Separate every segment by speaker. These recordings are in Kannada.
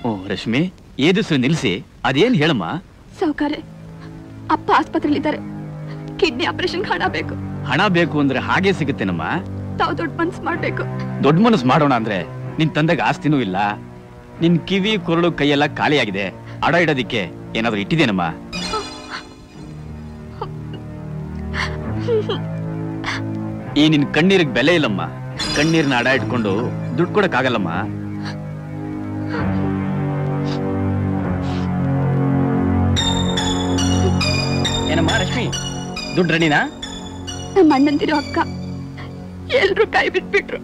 Speaker 1: ಓ ರಶ್ಮಿ ಏದುಸು ನಿಲ್ಸಿ ಅದೇನ್ ಹೇಳಮ್ಮ
Speaker 2: ಸೌಕರ್ಯ ಅಪ್ಪ ಆಸ್ಪತ್ರೆಲಿದ್ದಾರೆ ಕಿಡ್ನಿ ಆಪರೇಷನ್ ಹಣ ಬೇಕು
Speaker 1: ಹಣ ಬೇಕು ಅಂದ್ರೆ ಹಾಗೆ ಸಿಗುತ್ತೇನಮ್ಮ
Speaker 2: ತಾವು ದೊಡ್ಡ ಮನ್ಸು ಮಾಡ್ಬೇಕು
Speaker 1: ದೊಡ್ಡ ಮನಸ್ಸು ಮಾಡೋಣ ಅಂದ್ರೆ ನಿನ್ ತಂದೆಗೆ ಆಸ್ತಿನೂ ಇಲ್ಲ ನಿನ್ ಕಿವಿ ಕೊರಳು ಕೈಯೆಲ್ಲ ಖಾಲಿಯಾಗಿದೆ ಅಡ ಇಡೋದಿಕ್ಕೆ ಏನಾದ್ರೂ ಇಟ್ಟಿದೇನಮ್ಮ ಈ ನಿನ್ ಕಣ್ಣೀರಿಗೆ ಬೆಲೆ ಇಲ್ಲಮ್ಮ ಕಣ್ಣೀರ್ನ ಅಡ ಇಟ್ಕೊಂಡು ದುಡ್ಡು ಕೊಡಕ್ಕಾಗಲ್ಲಮ್ಮ ಏನಮ್ಮ ರಶ್ಮಿ ದುಡ್ಡು ರೆಡಿನಾ
Speaker 2: ನಮ್ಮ ಅಣ್ಣಂದಿರೋ ಅಕ್ಕ ಎಲ್ರು ಕೈ ಬಿಟ್ಬಿಟ್ರು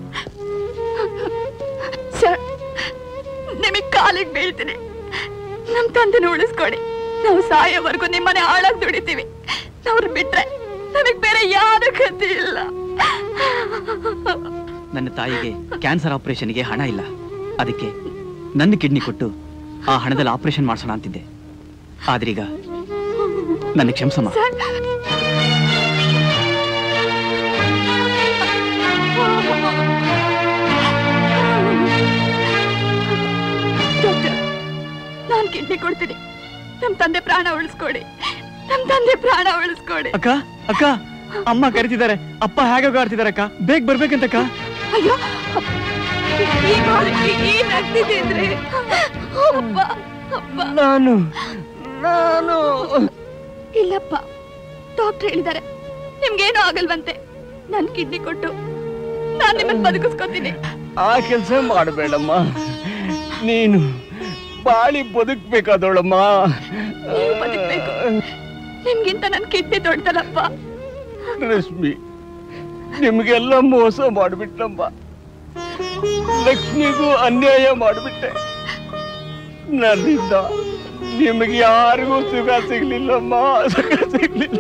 Speaker 2: ಸರ್ ನಿಮಗ್ ಕಾಲಿಗೆ ಬೀಳ್ತೀನಿ ನಮ್ ತಂದೆನ ಉಳಿಸ್ಕೊಡಿ ನಾವು ಸಾಯೋವರೆಗೂ ನಿಮ್ಮನೆ ಹಾಳಾಗಿ ದುಡಿತೀವಿ ಅವ್ರು ಬಿಟ್ರೆ ನಮಗ್ ಬೇರೆ ಯಾರು ಗತಿ ಇಲ್ಲ
Speaker 1: ನನ್ನ ತಾಯಿಗೆ ಕ್ಯಾನ್ಸರ್ ಆಪರೇಷನ್ಗೆ ಹಣ ಇಲ್ಲ ಅದಕ್ಕೆ ನನ್ನ ಕಿಡ್ನಿ ಕೊಟ್ಟು ಆ ಹಣದಲ್ಲಿ ಆಪರೇಷನ್ ಮಾಡಿಸೋಣ ಅಂತಿದ್ದೆ ಆದ್ರೀಗ ನನ್ನ ಕ್ಷಮಿಸಮ್ಮ
Speaker 2: ಸರ್ ಡಾಕ್ಟರ್ ನಾನ್ ಕಿಡ್ನಿ ಕೊಡ್ತೀನಿ ನಮ್ ತಂದೆ ಪ್ರಾಣ ಉಳಿಸ್ಕೊಡಿ ನಮ್ ತಂದೆ ಪ್ರಾಣ ಉಳಿಸ್ಕೊಡಿ
Speaker 1: ಅಕ್ಕ ಅಕ್ಕ ಅಮ್ಮ ಕರಿತಿದ್ದಾರೆ ಅಪ್ಪ ಹೇಗಾಗ ಆಡ್ತಿದ್ದಾರೆ ಅಕ್ಕ ಬೇಗ ಬರ್ಬೇಕಂತಕ್ಕ
Speaker 2: ಅಯ್ಯೋ ಈ ಗೋಳಿಗೆ ಏನ್ ಆಗ್ತಿದೆ ಅಂದ್ರೆ ಅಪ್ಪ ಅಪ್ಪ
Speaker 3: ನಾನು ನಾನು
Speaker 2: ಇಲ್ಲಪ್ಪ ಡಾಕ್ಟರ್ ಹೇಳಿದ್ದಾರೆ ನಿಮ್ಗೇನು ಆಗಲ್ವಂತೆ ನನ್ ಕಿಡ್ನಿ ಕೊಟ್ಟು ನಾನ್ ನಿಮ್ಮನ್ನ ಬದುಕಿಸ್ಕೊತೀನಿ
Speaker 3: ಆ ಕೆಲಸ ಮಾಡಬೇಡಮ್ಮ ನೀನು ಬಾಳಿ ಬದುಕ್ಬೇಕಾದೋಳಮ್ಮ
Speaker 2: ನೀವು ಬದುಕ್ಬೇಕು. ನಿಮ್ಗಿಂತ ನನ್ ಕಿಡ್ನಿ ದೊಡ್ಡದಲ್ಲಪ್ಪ
Speaker 3: ರಶ್ಮಿ ನಿಮ್ಗೆಲ್ಲ ಮೋಸ ಮಾಡಿಬಿಟ್ಟಮ್ಮ ಲಕ್ಷ್ಮಿಗೂ ಅನ್ಯಾಯ ಮಾಡಿಬಿಟ್ಟೆ ನನ್ನಿಂದ ನಿಮಗೆ ಯಾರಿಗೂ ಸುಖ ಸಿಗ್ಲಿಲ್ಲಮ್ಮ ಸುಖ ಸಿಗ್ಲಿಲ್ಲ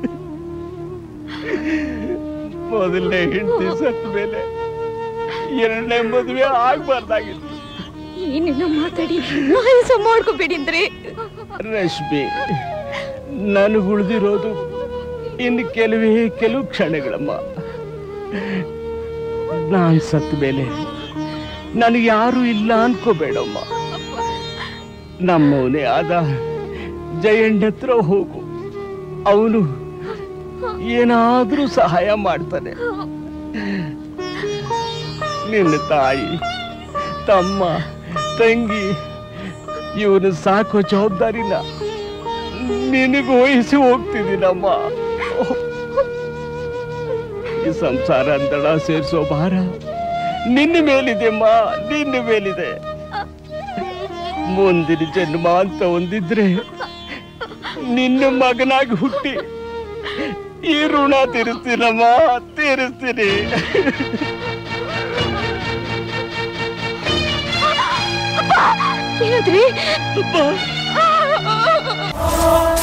Speaker 3: ಮೊದಲನೇ ಹೆಂಡತಿ ಸತ್ತ ಮೇಲೆ ಎರಡನೇ ಮದುವೆ ಆಗ್ಬಾರ್ದಾಗಿತ್ತು
Speaker 2: ಏನೇನೋ ಮಾತಾಡಿ ಆಯಾಸ ಮಾಡ್ಕೋಬೇಡಿ ಅಂದ್ರೆ
Speaker 3: ರಶ್ಮಿ ನನಗೆ ಉಳಿದಿರೋದು ಇನ್ನು ಕೆಲವೇ ಕೆಲವು ಕ್ಷಣಗಳಮ್ಮ ನಾನ್ ಸತ್ತ ಮೇಲೆ ನನಗೆ ಯಾರು ಇಲ್ಲ ಅನ್ಕೋಬೇಡಮ್ಮ ನಮ್ಮವನೇ ಆದ ಜಯಣ್ಣ ಹತ್ರ ಹೋಗು ಅವನು ಏನಾದ್ರೂ ಸಹಾಯ ಮಾಡ್ತಾನೆ ನಿನ್ನ ತಾಯಿ ತಮ್ಮ ತಂಗಿ ಇವನು ಸಾಕೋ ಜವಾಬ್ದಾರಿನ ನಿನಗೆ ವಹಿಸಿ ಹೋಗ್ತಿದ್ದೀನಮ್ಮ ಈ ಸಂಸಾರ ಅಂದಳ ಸೇರಿಸೋ ಭಾರ ನಿನ್ನ ಮೇಲಿದೆಮ್ಮ ನಿನ್ನ ಮೇಲಿದೆ ಮುಂದಿನ ಜನ್ಮ ಅಂತ ಒಂದಿದ್ರೆ ನಿನ್ನ ಮಗನಾಗಿ ಹುಟ್ಟಿ ಈ ಋಣ ತೀರಿಸ್ತೀನಮ್ಮ ತೀರಿಸ್ತೀನಿ
Speaker 2: ಏನಂದ್ರಿ
Speaker 3: ಅಪ್ಪ